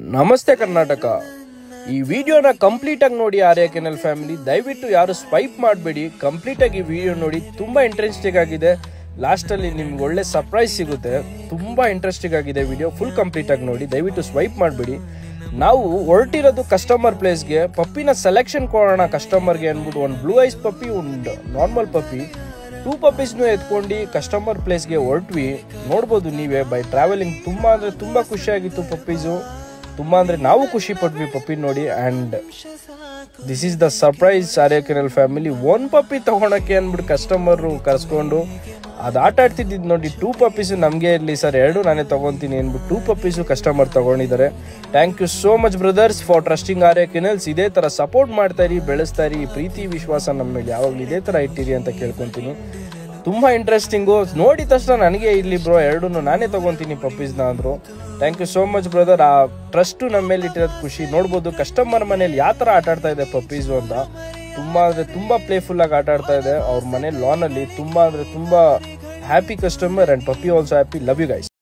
ನಮಸ್ತೆ ಕರ್ನಾಟಕ ಈ ವಿಡಿಯೋನ ಕಂಪ್ಲೀಟ್ ಆಗಿ ನೋಡಿ ಆರ್ಯ ಕೆನಲ್ ಫ್ಯಾಮಿಲಿ ದಯವಿಟ್ಟು ಯಾರು ಸ್ವೈಪ್ ಮಾಡಬೇಡಿ ಕಂಪ್ಲೀಟ್ ಆಗಿ ವಿಡಿಯೋ ನೋಡಿ ತುಂಬಾ ಇಂಟ್ರೆಸ್ಟಿಂಗ್ ಆಗಿದೆ ಲಾಸ್ಟ್ ಅಲ್ಲಿ ನಿಮ್ಗೆ ಒಳ್ಳೆ ಸರ್ಪ್ರೈಸ್ ಸಿಗುತ್ತೆ ತುಂಬಾ ಇಂಟ್ರೆಸ್ಟಿಂಗ್ ಆಗಿದೆ ವಿಡಿಯೋ ಫುಲ್ ಕಂಪ್ಲೀಟ್ ಆಗಿ ನೋಡಿ ದಯವಿಟ್ಟು ಸ್ವೈಪ್ ಮಾಡಬೇಡಿ ನಾವು ಹೊರಟಿರೋದು ಕಸ್ಟಮರ್ ಪ್ಲೇಸ್ಗೆ ಪಪ್ಪಿನ ಸೆಲೆಕ್ಷನ್ ಕೊಡೋಣ ಕಸ್ಟಮರ್ಗೆ ಅಂದ್ಬಿಟ್ಟು ಒಂದು ಬ್ಲೂ ಐಸ್ ಪಪ್ಪಿ ಒಂದು ನಾರ್ಮಲ್ ಪಪ್ಪಿ ಟೂ ಪಪ್ಪೀಸ್ನು ಎತ್ಕೊಂಡು ಕಸ್ಟಮರ್ ಪ್ಲೇಸ್ಗೆ ಹೊರಟ್ವಿ ನೋಡ್ಬೋದು ನೀವೇ ಬೈ ಟ್ರಾವೆಲಿಂಗ್ ತುಂಬ ಅಂದರೆ ತುಂಬ ಖುಷಿಯಾಗಿತ್ತು ಪಪ್ಪೀಸು ತುಂಬ ಅಂದರೆ ನಾವು ಖುಷಿ ಪಟ್ವಿ ಪಪ್ಪಿ ನೋಡಿ and this is the surprise Arya kennel family one puppy ತೊಗೊಳಕ್ಕೆ ಅಂದ್ಬಿಟ್ಟು ಕಸ್ಟಮರು ಕರ್ಸ್ಕೊಂಡು ಅದು ಆಟ ಆಡ್ತಿದ್ದು ನೋಡಿ ಟೂ ಪಪ್ಪೀಸು ನಮಗೆ ಇರಲಿ ಸರ್ ಎರಡು ನಾನೇ ತೊಗೊತೀನಿ ಅಂದ್ಬಿಟ್ಟು ಟೂ ಪಪ್ಪೀಸು ಕಸ್ಟಮರ್ ತೊಗೊಂಡಿದ್ದಾರೆ thank you so much brothers for trusting Arya kennels ಇದೇ ಥರ ಸಪೋರ್ಟ್ ಮಾಡ್ತಾ ಇರಿ ಬೆಳೆಸ್ತಾ ಇರಿ ಈ ಪ್ರೀತಿ ವಿಶ್ವಾಸ ನಮ್ಮ ಮೇಲೆ ಯಾವಾಗಲೂ ಇದೇ ಥರ ಇಟ್ಟಿರಿ ಅಂತ ಕೇಳ್ಕೊತೀನಿ ತುಂಬ ಇಂಟ್ರೆಸ್ಟಿಂಗು ನೋಡಿದ ತಕ್ಷಣ ನನಗೆ ಇಲ್ಲಿ ಬ್ರೋ ಎರಡೂ ನಾನೇ ತೊಗೊತೀನಿ ಪಪ್ಪೀಸ್ನ ಅಂದರು thank you so much brother ಆ ಟ್ರಸ್ಟು ನಮ್ಮ ಮೇಲೆ ಇಟ್ಟಿರೋದು ಖುಷಿ ನೋಡ್ಬೋದು ಕಸ್ಟಮರ್ ಮನೇಲಿ ಯಾವ ಥರ ಆಟ ಆಡ್ತಾ ಇದೆ ಪಪ್ಪೀಸು ಅಂತ ತುಂಬ ಅಂದರೆ ತುಂಬ ಪ್ಲೇಫುಲ್ಲಾಗಿ ಆಟ ಆಡ್ತಾ ಇದೆ ಅವ್ರ ಮನೆ ಲಾನಲ್ಲಿ ತುಂಬ ಅಂದರೆ ತುಂಬ happy customer and puppy also happy love you guys